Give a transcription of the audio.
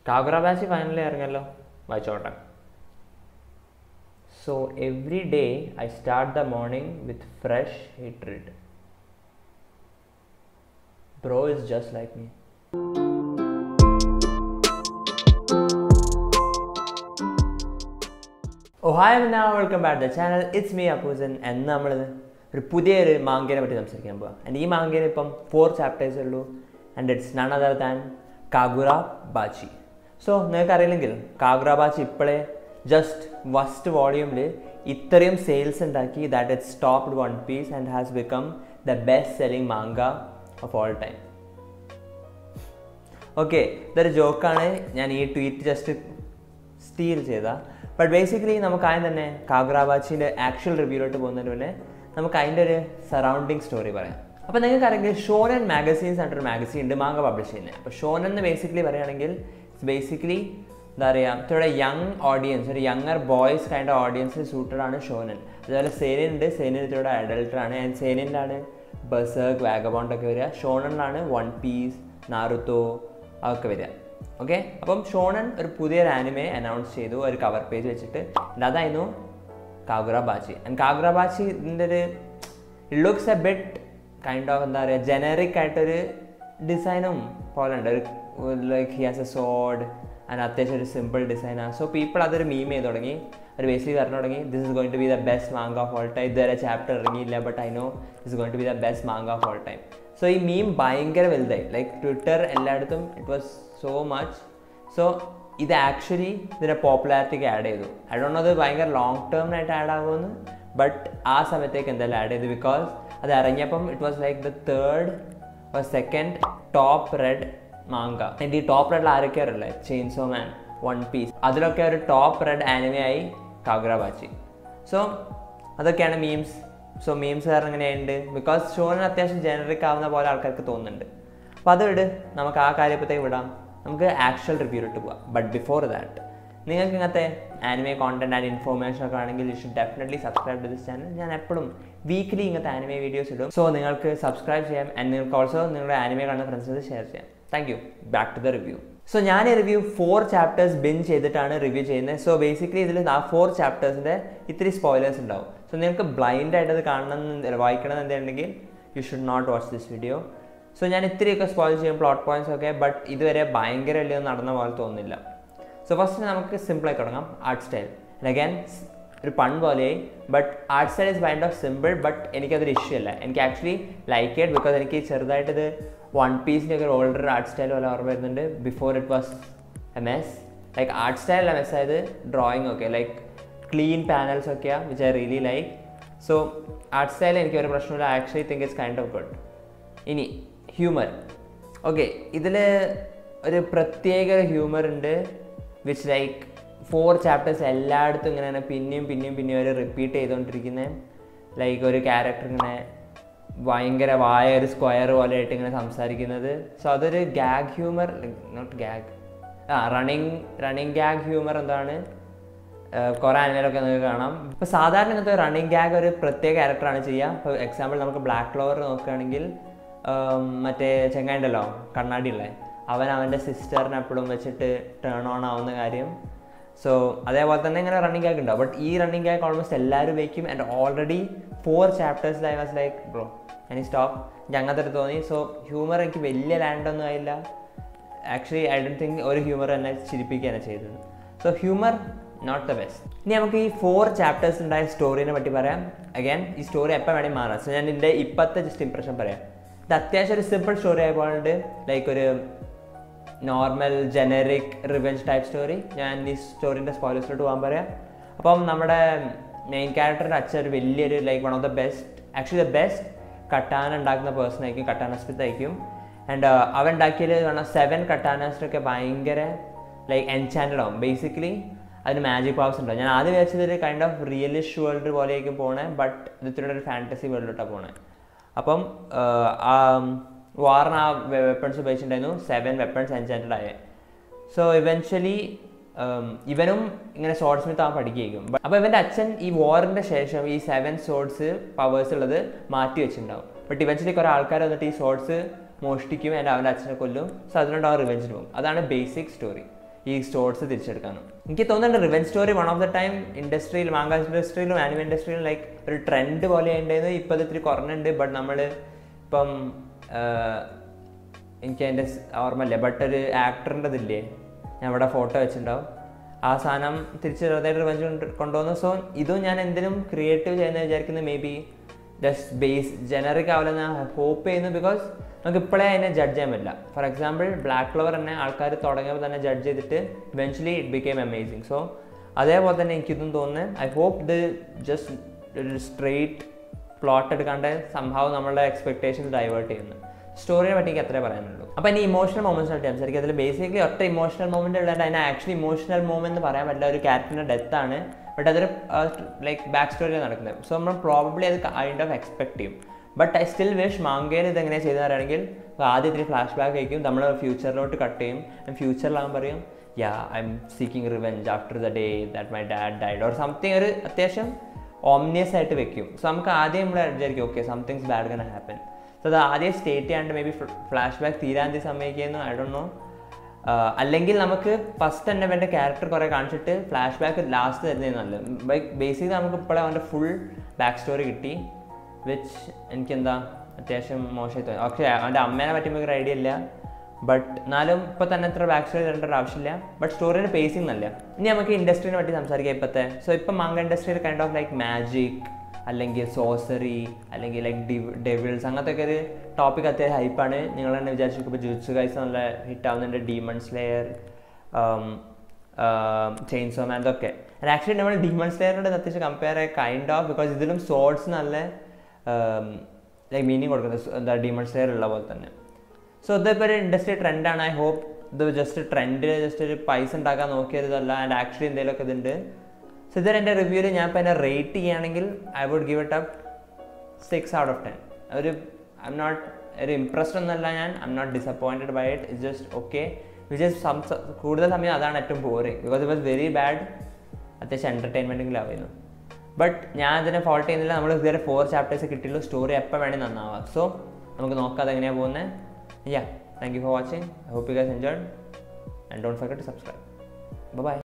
കാഗ്ര Kagurabachi finally ഇറങ്ങല്ലോ വായിച്ചോട്ടെ so every day I start the morning with fresh hatred bro is just like me oh hi എന്നാ welcome back the channel it's me അപ്പൂസൻ എന്ന് നമ്മൾ ഒരു പുതിയൊരു മാങ്കേനെ പറ്റി സംസാരിക്കാൻ പോവാം ആൻഡ് ഈ മാങ്കേന് ഇപ്പം ഫോർ ചാപ്റ്റേഴ്സേ ഉള്ളൂ and it's none other than Kagurabachi so നിങ്ങൾക്ക് അറിയില്ലെങ്കിൽ കാഗുറ ബാച്ചി ഇപ്പോഴേ ജസ്റ്റ് ഫസ്റ്റ് വോളിയൂമിൽ ഇത്രയും സെയിൽസ് ഉണ്ടാക്കി that it stopped One Piece and has become the best selling manga of all time okay ഇതൊരു ജോക്കാണ് ഞാൻ ഈ ട്വീറ്റ് ജസ്റ്റ് സ്റ്റീൽ ചെയ്ത ബട്ട് ബേസിക്കലി നമുക്ക് ആദ്യം തന്നെ കാഗ്രാബാച്ചിൻ്റെ ആക്ച്വൽ റിവ്യൂലോട്ട് പോകുന്നതിന് മുന്നേ നമുക്ക് അതിൻ്റെ ഒരു സറൗണ്ടിങ് സ്റ്റോറി പറയാം അപ്പോൾ നിങ്ങൾക്ക് അറിയെങ്കിൽ ഷോനൻ മാഗസീൻസ് ആയിട്ടൊരു മാഗസീൻ ഉണ്ട് മാങ്ക പബ്ലിഷ് ചെയ്യുന്നത് അപ്പോൾ ഷോനൻ എന്ന് ബേസിക്കലി പറയുകയാണെങ്കിൽ ഇറ്റ്സ് ബേസിക്കലി എന്താ പറയുക ഇത്തിരി യങ് ഓഡിയൻസ് ഒരു യങ്ങർ ബോയ്സ് കൈൻഡ് ഓഫ് ഓഡിയൻസിന് സൂട്ടഡ് ആണ് ഷോനൻ അതുപോലെ സേനിൻ ഉണ്ട് സേനിൻ ഇത്തിരി അഡൽട്ടറാണ് ആൻഡ് സേനിലാണ് ബസേർക്ക് വാഗബോണ്ട് ഒക്കെ വരിക ഷോണനിലാണ് വൺ പീസ് നാറുത്തോ അതൊക്കെ വരിക ഓക്കെ അപ്പം ഷോണൻ ഒരു പുതിയൊരു ആനിമെ അനൗൺസ് ചെയ്തു ഒരു കവർ പേജ് വെച്ചിട്ട് and അതായിരുന്നു കാഗ്ര ബാച്ചി ആൻഡ് കാഗ്ര ബാച്ചി ഇതിൻ്റെ ഒരു it looks a bit kind of എന്താ പറയുക ജനറിക് ആയിട്ടൊരു ഡിസൈനും പോലെ ഉണ്ട് ഒരു like he has a sword and അത്യാവശ്യം ഒരു സിമ്പിൾ ഡിസൈനാണ് സോ പീപ്പിൾ അതൊരു മീം ചെയ്ത് തുടങ്ങി ഒരു ബേസിക്കലി പറഞ്ഞു തുടങ്ങി this is going to be the best manga of all time ഇതുവരെ ചാപ്റ്റർ ഇറങ്ങിയില്ല but I know this is going to be the best manga of all time so ഈ മീം ഭയങ്കര വലുതായി ലൈക്ക് ട്വിറ്റർ എല്ലായിടത്തും it was so much so ഇത് actually ഇതിൻ്റെ പോപ്പുലാരിറ്റിക്ക് add ചെയ്തു ഐ ഡോണ്ട് നോ അത് ഭയങ്കര ലോങ് ടേമിനായിട്ട് ആഡ് ആകുമെന്ന് ബട്ട് ആ സമയത്തേക്ക് എന്തായാലും ആഡ് ചെയ്തു ബിക്കോസ് അത് ഇറങ്ങിയപ്പം it was like the third second top rated manga എൻ്റെ ഈ ടോപ്പ് റെഡിൽ ആരൊക്കെയാറുള്ളത് ചെയിൻസോ മാൻ വൺ പീസ് അതിലൊക്കെ ഒരു ടോപ്പ് റെഡ് ആനിമയായി കാഗ്രാബാച്ചി സോ അതൊക്കെയാണ് മീംസ് സോ മീംസ് കാരണം ഇങ്ങനെയുണ്ട് ബിക്കോസ് ഷോന് അത്യാവശ്യം ജനറിക് ആവുന്ന പോലെ ആൾക്കാർക്ക് തോന്നുന്നുണ്ട് അപ്പോൾ അത് വിട് നമുക്ക് ആ കാര്യപ്പത്തേക്ക് വിടാം നമുക്ക് ആക്ച്വൽ റിവ്യൂലോട്ട് പോവാം ബട്ട് ബിഫോർ ദാറ്റ് നിങ്ങൾക്ക് ഇങ്ങനത്തെ ആനിമെ കോണ്ടന്റ് ആൻഡ് ഇൻഫോർമേഷൻ ഒക്കെ ആണെങ്കിൽ you should definitely subscribe to this channel ഞാൻ എപ്പോഴും വീക്ക്ലി ഇങ്ങനത്തെ ആനിമെ വീഡിയോസ് ഇടും സോ നിങ്ങൾക്ക് സബ്സ്ക്രൈബ് ചെയ്യാം ആൻഡ് നിങ്ങൾക്ക് ഓൾസോ നിങ്ങളുടെ ആനിമെ കാണുന്ന ഫ്രണ്ട്സിന് ഷെയർ ചെയ്യാം thank you back to the review so ഞാൻ ഈ റിവ്യൂ ഫോർ ചാപ്റ്റേഴ്സ് ബിൻ ചെയ്തിട്ടാണ് റിവ്യൂ ചെയ്യുന്നത് സോ ബേസിക്കലി ഇതിൽ ആ ഫോർ ചാപ്റ്റേഴ്സിൻ്റെ ഇത്തിരി സ്പോയിലേഴ്സ് ഉണ്ടാവും സോ നിങ്ങൾക്ക് ബ്ലൈൻഡ് ആയിട്ട് അത് കാണണം എന്ന് വായിക്കണം എന്നുണ്ടെങ്കിൽ you should not watch this video so ഞാൻ ഇത്തിരിയൊക്കെ സ്പോയിൽ ചെയ്യും പ്ലോട്ട് പോയിന്റ്സ് ഒക്കെ ബട്ട് ഇതുവരെ ഭയങ്കര വലിയ നടന്ന പോലെ തോന്നുന്നില്ല സോ ഫസ്റ്റ് നമുക്ക് സിമ്പിളായി തുടങ്ങാം ആർട്ട് സ്റ്റൈൽ അഗൈൻ ഒരു പൺ പോലെയായി but art style is kind of simple but എനിക്കതൊരു ഇഷ്യൂ അല്ല എനിക്ക് ആക്ച്വലി ലൈക്ക് ഇറ്റ് ബിക്കോസ് എനിക്ക് ചെറുതായിട്ട് ഇത് വൺ പീസിൻ്റെ ഒക്കെ ഓൾഡർ ആർട്ട് സ്റ്റൈൽ പോലെ ഓർമ്മ വരുന്നുണ്ട് before it was a mess like art style mess ആയത് ഡ്രോയിങ് ഒക്കെ ലൈക്ക് ക്ലീൻ പാനൽസ് ഒക്കെയാണ് which I really like so art style എനിക്ക് ഒരു പ്രശ്നമില്ല actually think it's kind of good ഇനി ഹ്യൂമർ ഓക്കെ ഇതിൽ ഒരു പ്രത്യേക ഹ്യൂമർ ഉണ്ട് വിച്ച് ലൈക്ക് ഫോർ ചാപ്റ്റേഴ്സ് എല്ലായിടത്തും ഇങ്ങനെ തന്നെ പിന്നെയും പിന്നെയും പിന്നെയും അവർ റിപ്പീറ്റ് ചെയ്തുകൊണ്ടിരിക്കുന്നത് ലൈക്ക് ഒരു ക്യാരക്ടർ ഇങ്ങനെ ഭയങ്കര വായ ഒരു സ്ക്വയർ പോലെ ആയിട്ട് ഇങ്ങനെ സംസാരിക്കുന്നത് സോ അതൊരു ഗ്യാഗ് ഹ്യൂമർ നോട്ട് ഗ്യാഗ് ആ റണ്ണിങ് റണ്ണിങ് ഗ്യാഗ് ഹ്യൂമർ എന്താണ് കുറേ ആനിമയിലൊക്കെ നിങ്ങൾക്ക് കാണാം ഇപ്പോൾ സാധാരണ ഇങ്ങനത്തെ റണ്ണിങ് ഗ്യാഗ് ഒരു പ്രത്യേക ക്യാരക്ടറാണ് ചെയ്യുക ഇപ്പോൾ എക്സാമ്പിൾ നമുക്ക് ബ്ലാക്ക് ക്ലോവർ നോക്കുകയാണെങ്കിൽ മറ്റേ ചെങ്ങായി ഉണ്ടല്ലോ കണ്ണാടി ഉള്ളത് അവൻ അവൻ്റെ സിസ്റ്ററിനെ എപ്പോഴും വെച്ചിട്ട് ടേൺ ഓൺ ആവുന്ന കാര്യം സോ അതേപോലെ തന്നെ ഇങ്ങനെ റണ്ണിങ് ഗ്യാഗ് ഉണ്ടാവും ബട്ട് ഈ റണ്ണിങ് ഗ്യാഗ് ഓൾമോസ്റ്റ് എല്ലാവരും ഉപയോഗിക്കും and already four chapters I was like bro ഞാൻ സ്റ്റോപ്പ് എനിക്ക് അങ്ങനത്തെ ഒരു തോന്നി സോ ഹ്യൂമർ എനിക്ക് വലിയ ലാൻഡൊന്നും ആയില്ല ആക്ച്വലി ഐ ഡോണ്ട് തിങ്ക് ഒരു ഹ്യൂമർ എന്നെ ചിരിപ്പിക്കുകയാണ് ചെയ്തത് so humour not the best ഇനി നമുക്ക് ഈ ഫോർ ചാപ്റ്റേഴ്സ് ഉണ്ടായ സ്റ്റോറിനെ പറ്റി പറയാം അഗൈൻ ഈ സ്റ്റോറി എപ്പോൾ വേണമെങ്കിൽ മാറാം സോ ഞാൻ എൻ്റെ ഇപ്പോഴത്തെ ജസ്റ്റ് ഇംപ്രഷൻ പറയാം ഇത് അത്യാവശ്യം ഒരു സിമ്പിൾ സ്റ്റോറി ആയപ്പോഴുണ്ട് ലൈക്ക് ഒരു normal generic revenge type story ഞാൻ ഈ സ്റ്റോറിൻ്റെ സ്പോയിലേഴ്സിലോട്ട് പോകാൻ പറയാം അപ്പം നമ്മുടെ മെയിൻ ക്യാരക്ടറിൻ്റെ അച്ഛൻ ഒരു വലിയൊരു like one of the best actually the best katana ഉണ്ടാക്കുന്ന പേഴ്സൺ ആയിരിക്കും കട്ടാന സ്മിത്ത് ആയിരിക്കും ആൻഡ് അവൻ ഉണ്ടാക്കിയത് കാണാം സെവൻ കട്ടാനാസിനൊക്കെ ഭയങ്കര ലൈക്ക് എൻചാൻറ്റഡ് ആവും ബേസിക്കലി അതിന് മാജിക് പവേഴ്സ് ഉണ്ടാവും ഞാൻ ആദ്യം വിചാരിച്ചത് ഒരു കൈൻഡ് ഓഫ് റിയലിസ്റ്റ് വേൾഡ് പോലെയായിരിക്കും പോണേ ബട്ട് ഇതിലൂടെ ഒരു ഫാൻറ്റസി വേൾഡിലോട്ടാണ് പോണേ അപ്പം ആ വാറിന് ആ വെപ്പൺസ് ഉപയോഗിച്ചിട്ടുണ്ടായിരുന്നു സെവൻ വെപ്പൺസ് എൻചാൻറ്റഡ് ആയ സോ ഇവൻച്വലി ഇവനും ഇങ്ങനെ സോഡ് സ്മിത്ത് ആ പഠിക്കുകയും അപ്പോൾ ഇവൻ്റെ അച്ഛൻ ഈ വാറിൻ്റെ ശേഷം ഈ സെവൻ സോഡ്സ് പവേഴ്സ് ഉള്ളത് മാറ്റി വെച്ചിട്ടുണ്ടാവും ബട്ട് ഇവൻച്വലി കുറേ ആൾക്കാർ വന്നിട്ട് ഈ സോഡ്സ് മോഷ്ടിക്കും ആൻഡ് അവൻ്റെ അച്ഛനെ കൊല്ലും സോ അതിനോട് അവർ റിവെഞ്ചിന് പോകും അതാണ് ബേസിക് സ്റ്റോറി ഈ സ്റ്റോർസ് തിരിച്ചെടുക്കാനും എനിക്ക് തോന്നുന്നുണ്ട് revenge story one of the time ഇൻഡസ്ട്രിയിൽ മാങ്ക ഇൻഡസ്ട്രിയിലും ആനിമ ഇൻഡസ്ട്രിയിലും ലൈക്ക് ഒരു ട്രെൻഡ് പോലെ ഉണ്ടായിരുന്നു ഇപ്പോൾ ഇത് ഇത്തിരി കുറഞ്ഞുണ്ട് ബട്ട് നമ്മൾ ഇപ്പം ആഹ്, എനിക്ക് അതിൻ്റെ ഓർമ്മയില്ല ബട്ട് ഒരു ആക്ടറിൻ്റെ ഇതില്ലേ ഞാൻ ഇവിടെ ഫോട്ടോ വെച്ചിട്ടുണ്ടാവും ആ സാധനം തിരിച്ച് ചെറുതായിട്ട് റിവഞ്ച് കൊണ്ടുവന്നു സോ ഇതും ഞാൻ എന്തിനും ക്രിയേറ്റീവ് ചെയ്യുന്ന വിചാരിക്കുന്നത് maybe just base generic ആവില്ലെന്ന് ഞാൻ ഹോപ്പ് ചെയ്യുന്നു ബിക്കോസ് നമുക്ക് ഇപ്പോഴേ അതിനെ ജഡ്ജ് ചെയ്യാൻ പറ്റില്ല ഫോർ എക്സാമ്പിൾ ബ്ലാക്ക് ഫ്ലവർ തന്നെ ആൾക്കാർ തുടങ്ങിയപ്പോൾ തന്നെ ജഡ്ജ് ചെയ്തിട്ട് eventually it became amazing so അതേപോലെ തന്നെ എനിക്കിതും തോന്നുന്നത് ഐ ഹോപ്പ് ഇത് ജസ്റ്റ് ഒരു സ്ട്രെയിറ്റ് പ്ലോട്ട് എടുക്കാണ്ട് സംഭവം നമ്മളുടെ എക്സ്പെക്ടേഷൻസ് ഡൈവേർട്ട് ചെയ്യുന്നു സ്റ്റോറിയെ പറ്റി എനിക്ക് അത്രേ പറയാനുള്ളൂ അപ്പോൾ ഇനി ഇമോഷണൽ മൊമെന്റ്സ് ആയിട്ട് സംസാരിക്കും അതിൽ ബേസിക്കലി ഒറ്റ ഇമോഷണൽ മൊമെന്റ് ഉള്ളത് അതിന് ആക്ച്വലി ഇമോഷണൽ മൊമെന്റ് എന്ന് പറയാൻ പറ്റില്ല ഒരു ക്യാരക്ടറിൻ്റെ ഡെത്ത് ആണ് ബട്ട് അതൊരു ലൈക്ക് ബാക്ക് സ്റ്റോറിയാണ് നടക്കുന്നത് സോ നമ്മൾ പ്രോബബ്ലി അത് കൈൻഡ് ഓഫ് എക്സ്പെക്ട് ചെയ്യും ബട്ട് ഐ സ്റ്റിൽ വിഷ് മാങ്കയിൽ ഇത് എങ്ങനെ ചെയ്തു തരാണെങ്കിൽ ആദ്യം ഇത്തിരി ഫ്ലാഷ് ബാക്ക് ആയിരിക്കും നമ്മൾ ഫ്യൂച്ചറിലോട്ട് കട്ട് ചെയ്യും ഫ്യൂച്ചറിലാകുമ്പോൾ പറയും yeah I'm seeking revenge after the day that my dad died or something ഒരു അത്യാവശ്യം ഓംനിയസ് ആയിട്ട് വെക്കും സോ നമുക്ക് ആദ്യം നമ്മൾ വിചാരിക്കും okay something's bad gonna happen so അത് ആദ്യം സ്റ്റേറ്റ് ചെയ്യാണ്ട് മേ ബി ഫ്ലാഷ് ബാക്ക് തീരാന്തി സമ്മതിക്കുന്നു ഐ ഡോ നോ അല്ലെങ്കിൽ നമുക്ക് ഫസ്റ്റ് തന്നെ അവൻ്റെ ക്യാരക്ടർ കുറേ കാണിച്ചിട്ട് ഫ്ലാഷ് ബാക്ക് ലാസ്റ്റ് തരുന്നത് നല്ലത് ബൈക്ക് ബേസിക്കലി നമുക്ക് ഇപ്പോഴേ അവൻ്റെ ഫുൾ ബാക്ക് സ്റ്റോറി കിട്ടി വിച്ച് എനിക്കെന്താ അത്യാവശ്യം മോശമായി തോന്നി പക്ഷേ അവൻ്റെ അമ്മേനെ പറ്റി നമുക്ക് ഒരു ഐഡിയ ഇല്ല ബട്ട് എന്നാലും ഇപ്പോൾ തന്നെ അത്ര ബാക്ക് സ്റ്റോറി തരേണ്ട ഒരു ആവശ്യമില്ല ബട്ട് സ്റ്റോറിയുടെ പേസിങ് നല്ല ഇനി നമുക്ക് ഇൻഡസ്ട്രീനെ പറ്റി സംസാരിക്കാം ഇപ്പോഴത്തെ സോ ഇപ്പം മാങ്ക ഇൻഡസ്ട്രിയിൽ കൈൻഡ് ഓഫ് ലൈക്ക് മാജിക് അല്ലെങ്കിൽ സോസറി അല്ലെങ്കിൽ ലൈക്ക് ഡിവ് ഡെവിൾസ് അങ്ങനത്തെ ഒക്കെ ഒരു ടോപ്പിക് അത്യാവശ്യം ഹൈപ്പാണ് നിങ്ങൾ തന്നെ വിചാരിച്ചു ഇപ്പോൾ ജുത്സു ഗൈസ് നല്ല ഹിറ്റ് ആവുന്നുണ്ട് ഡീമൺ സ്ലെയർ ചെയിൻസോ മാൻ ഇതൊക്കെ ആക്ച്വലി നമ്മൾ ഡീമൺ സ്ലെയറിനോട് അത്യാവശ്യം കമ്പയർ ആയ കൈൻഡ് ഓഫ് ബിക്കോസ് ഇതിലും സോഡ്സ് നല്ല ലൈക്ക് മീനിങ് കൊടുക്കുന്നത് എന്താ ഡീമൺ സ്ലെയർ ഉള്ള പോലെ തന്നെ സോ ഇതിപ്പോൾ ഒരു ഇൻഡസ്ട്രി ട്രെൻഡാണ് ഐ ഹോപ്പ് ഇത് ജസ്റ്റ് ട്രെൻഡിൽ ജസ്റ്റ് ഒരു പൈസ ഉണ്ടാക്കാൻ നോക്കിയതല്ല ആൻഡ് ആക്ച്വലി എന്തെങ്കിലുമൊക്കെ ഇതുണ്ട് സോ ഇതൊരു എൻ്റെ റിവ്യൂവിൽ ഞാൻ ഇപ്പോൾ എന്നെ റേറ്റ് ചെയ്യുകയാണെങ്കിൽ I would give it up six out of ten ഒരു ഐ എം നോട്ട് ഒരു ഇംപ്രസ്ഡ് ഒന്നല്ല ഞാൻ I'm not disappointed by it it just okay which is some കൂടുതൽ സമയം അതാണ് ഏറ്റവും boring because it was very bad അത്യാവശ്യം എൻ്റർടൈൻമെൻറ്റിലാവുന്നു ബട്ട് ഞാൻ അതിനെ ഫോൾട്ട് ചെയ്യുന്നില്ല നമ്മൾ ഇതുവരെ ഫോർ ചാപ്റ്റേഴ്സ് കിട്ടിയുള്ളൂ സ്റ്റോറി എപ്പോൾ വേണേൽ നന്നാവാം സോ നമുക്ക് നോക്കാം അതെങ്ങനെയാണ് പോകുന്നത് yeah thank you for watching I hope you guys enjoyed and don't forget to subscribe by